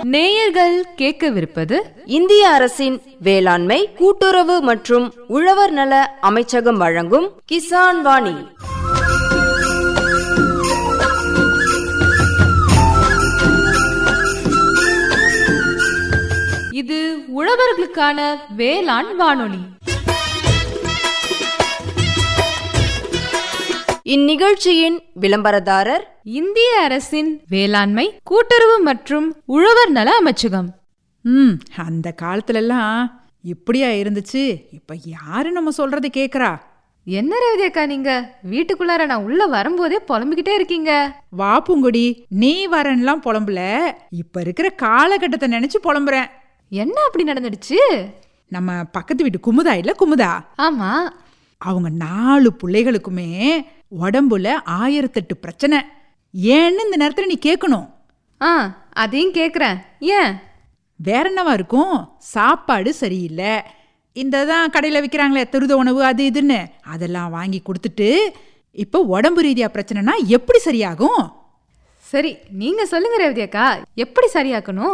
நேயர்கள் கேட்கவிருப்பது இந்திய அரசின் வேளாண்மை கூட்டுறவு மற்றும் உழவர் நல அமைச்சகம் வழங்கும் கிசான் வாணி இது உழவர்களுக்கான வேளாண் வானொலி இந்நிகழ்ச்சியின் விளம்பரதாரர் இந்திய அரசின் வேளாண்மை கூட்டுறவு மற்றும் உழவர் நல அமைச்சகம் ம் அந்த காலத்துலலாம் இப்படியா இருந்துச்சு இப்ப யாரு நம்ம சொல்றது கேக்குறா என்ன ரேவதி அக்கா நீங்க வீட்டுக்குள்ளார நான் உள்ள வரும்போதே புலம்பிக்கிட்டே இருக்கீங்க வா பூங்குடி நீ வரன்லாம் புலம்புல இப்ப இருக்கிற காலகட்டத்தை நினைச்சு புலம்புறேன் என்ன அப்படி நடந்துடுச்சு நம்ம பக்கத்து வீட்டு குமுதா இல்ல குமுதா ஆமா அவங்க நாலு பிள்ளைகளுக்குமே உடம்புல ஆயிரத்தெட்டு பிரச்சனை ஏன்னு இந்த நேரத்துல நீ கேட்கணும் ஆ அதையும் கேக்குறேன் ஏன் வேற என்னவா இருக்கும் சாப்பாடு சரியில்லை இந்த தான் கடையில் விற்கிறாங்களே துரித உணவு அது இதுன்னு அதெல்லாம் வாங்கி கொடுத்துட்டு இப்போ உடம்பு ரீதியா பிரச்சனைனா எப்படி சரியாகும் சரி நீங்க சொல்லுங்க ரேவதி அக்கா எப்படி சரியாக்கணும்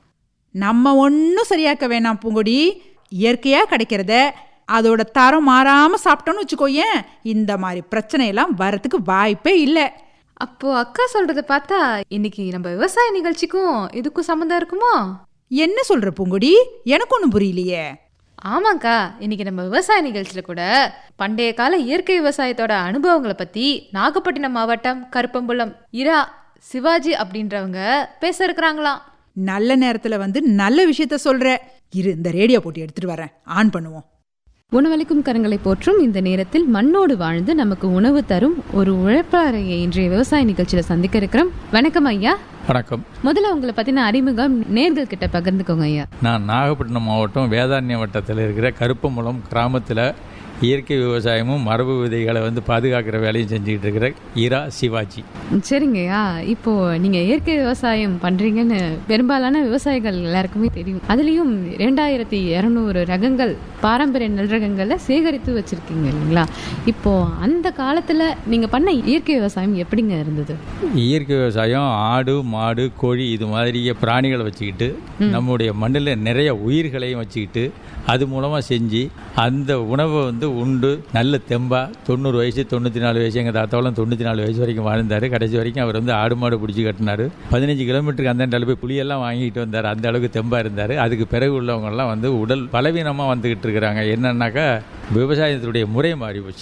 நம்ம ஒன்றும் சரியாக்க வேணாம் பூங்கொடி இயற்கையாக கிடைக்கிறத அதோட தரம் மாறாமல் சாப்பிட்டோன்னு வச்சுக்கோயேன் இந்த மாதிரி பிரச்சனையெல்லாம் வரத்துக்கு வாய்ப்பே இல்லை அப்போ அக்கா சொல்றத பார்த்தா இன்னைக்கு நம்ம விவசாய நிகழ்ச்சிக்கும் இதுக்கும் சம்மந்தம் இருக்குமோ என்ன சொல்ற பூங்கொடி எனக்கு ஒன்றும் புரியலையே ஆமாக்கா இன்னைக்கு நம்ம விவசாய நிகழ்ச்சியில கூட பண்டைய கால இயற்கை விவசாயத்தோட அனுபவங்களை பத்தி நாகப்பட்டினம் மாவட்டம் கருப்பம்புலம் இரா சிவாஜி அப்படின்றவங்க பேச இருக்கிறாங்களாம் நல்ல நேரத்தில் வந்து நல்ல விஷயத்த சொல்ற இரு இந்த ரேடியோ போட்டு எடுத்துட்டு வரேன் ஆன் பண்ணுவோம் உணவளிக்கும் கரங்களை போற்றும் இந்த நேரத்தில் மண்ணோடு வாழ்ந்து நமக்கு உணவு தரும் ஒரு உழைப்பாளையை இன்றைய விவசாய நிகழ்ச்சியில சந்திக்க இருக்கிறோம் வணக்கம் ஐயா வணக்கம் முதல்ல உங்களை பத்தின அறிமுகம் நேர்கள் கிட்ட பகிர்ந்துக்கோங்க ஐயா நான் நாகப்பட்டினம் மாவட்டம் வேதாரண்ய வட்டத்தில் இருக்கிற கருப்பமுலம் கிராமத்தில் இயற்கை விவசாயமும் மரபு விதைகளை வந்து பாதுகாக்கிற வேலையும் செஞ்சுக்கிட்டு இருக்கிற இரா சிவாஜி ம், சரிங்க ஐயா இப்போ நீங்க இயற்கை விவசாயம் பண்றீங்கன்னு பெரும்பாலான விவசாயிகள் எல்லாருக்குமே தெரியும் அதுலயும் ரெண்டாயிரத்தி இருநூறு ரகங்கள் பாரம்பரிய நெல் ரகங்களை சேகரித்து வச்சிருக்கீங்க இல்லைங்களா இப்போ அந்த காலத்துல நீங்க பண்ண இயற்கை விவசாயம் எப்படிங்க இருந்தது இயற்கை விவசாயம் ஆடு மாடு கோழி இது மாதிரிய பிராணிகளை வச்சுக்கிட்டு நம்முடைய மண்ணில் நிறைய உயிர்களையும் வச்சுக்கிட்டு அது மூலமாக செஞ்சு அந்த உணவை வந்து உண்டு நல்ல தெம்பா தொண்ணூறு வயசு தொண்ணூற்றி நாலு வயசு எங்கள் தாத்தாவெல்லாம் தொண்ணூற்றி நாலு வயசு வரைக்கும் வாழ்ந்தார் கடைசி வரைக்கும் அவர் வந்து ஆடு மாடு பிடிச்சி கட்டினார் பதினஞ்சு கிலோமீட்டருக்கு அந்த போய் புளியெல்லாம் வாங்கிட்டு வந்தார் அந்த அளவுக்கு தெம்பாக இருந்தார் அதுக்கு பிறகு உள்ளவங்கெல்லாம் வந்து உடல் பலவீனமாக வந்துக்கிட்டு இருக்கிறாங்க என்னன்னாக்கா விவசாயத்துடைய முறை மாறி போச்சு